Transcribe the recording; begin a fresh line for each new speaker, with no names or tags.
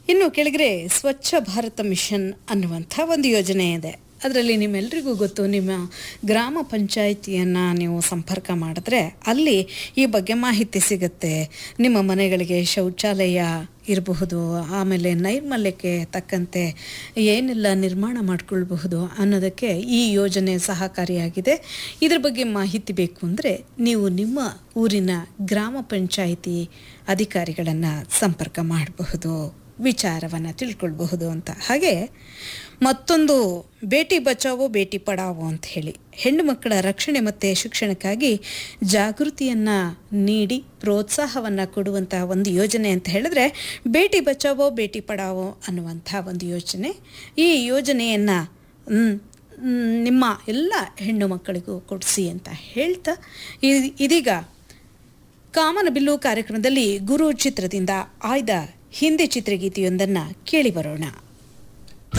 ಇನ್ನು ಕೆಳಗಡೆ ಸ್ವಚ್ಛ ಭಾರತ ಮಿಷನ್ ಅನ್ನುವಂಥ ಒಂದು ಯೋಜನೆ ಇದೆ ಅದರಲ್ಲಿ ನಿಮ್ಮೆಲ್ರಿಗೂ ಗೊತ್ತು ನಿಮ್ಮ ಗ್ರಾಮ ಪಂಚಾಯಿತಿಯನ್ನು ನೀವು ಸಂಪರ್ಕ ಮಾಡಿದ್ರೆ ಅಲ್ಲಿ ಈ ಬಗ್ಗೆ ಮಾಹಿತಿ ಸಿಗುತ್ತೆ ನಿಮ್ಮ ಮನೆಗಳಿಗೆ ಶೌಚಾಲಯ ಇರಬಹುದು ಆಮೇಲೆ ನೈರ್ಮಲ್ಯಕ್ಕೆ ತಕ್ಕಂತೆ ಏನೆಲ್ಲ ನಿರ್ಮಾಣ ಮಾಡಿಕೊಳ್ಬಹುದು ಅನ್ನೋದಕ್ಕೆ ಈ ಯೋಜನೆ ಸಹಕಾರಿಯಾಗಿದೆ ಇದ್ರ ಬಗ್ಗೆ ಮಾಹಿತಿ ಬೇಕು ಅಂದರೆ ನೀವು ನಿಮ್ಮ ಊರಿನ ಗ್ರಾಮ ಪಂಚಾಯಿತಿ ಅಧಿಕಾರಿಗಳನ್ನು ಸಂಪರ್ಕ ಮಾಡಬಹುದು ವಿಚಾರವನ್ನು ತಿಳ್ಕೊಳ್ಬಹುದು ಅಂತ ಹಾಗೆ ಮತ್ತೊಂದು ಬೇಟಿ ಬಚಾವೋ ಬೇಟಿ ಪಡಾವೋ ಅಂತ ಹೇಳಿ ಹೆಣ್ಣು ಮಕ್ಕಳ ರಕ್ಷಣೆ ಮತ್ತು ಶಿಕ್ಷಣಕ್ಕಾಗಿ ಜಾಗೃತಿಯನ್ನು ನೀಡಿ ಪ್ರೋತ್ಸಾಹವನ್ನು ಕೊಡುವಂತಹ ಒಂದು ಯೋಜನೆ ಅಂತ ಹೇಳಿದ್ರೆ ಬೇಟಿ ಬಚಾವೋ ಬೇಟಿ ಪಡಾವೋ ಅನ್ನುವಂಥ ಒಂದು ಯೋಜನೆ ಈ ಯೋಜನೆಯನ್ನು ನಿಮ್ಮ ಎಲ್ಲ ಹೆಣ್ಣು ಮಕ್ಕಳಿಗೂ ಕೊಡಿಸಿ ಅಂತ ಹೇಳ್ತಾ ಇ- ಇದೀಗ ಕಾಮನಬಿಲ್ಲು ಕಾರ್ಯಕ್ರಮದಲ್ಲಿ ಗುರು ಚಿತ್ರದಿಂದ ಆಯ್ದ ಹಿಂದಿ ಚಿತ್ರಗೀತೆಯೊಂದನ್ನು ಕೇಳಿ ಬರೋಣ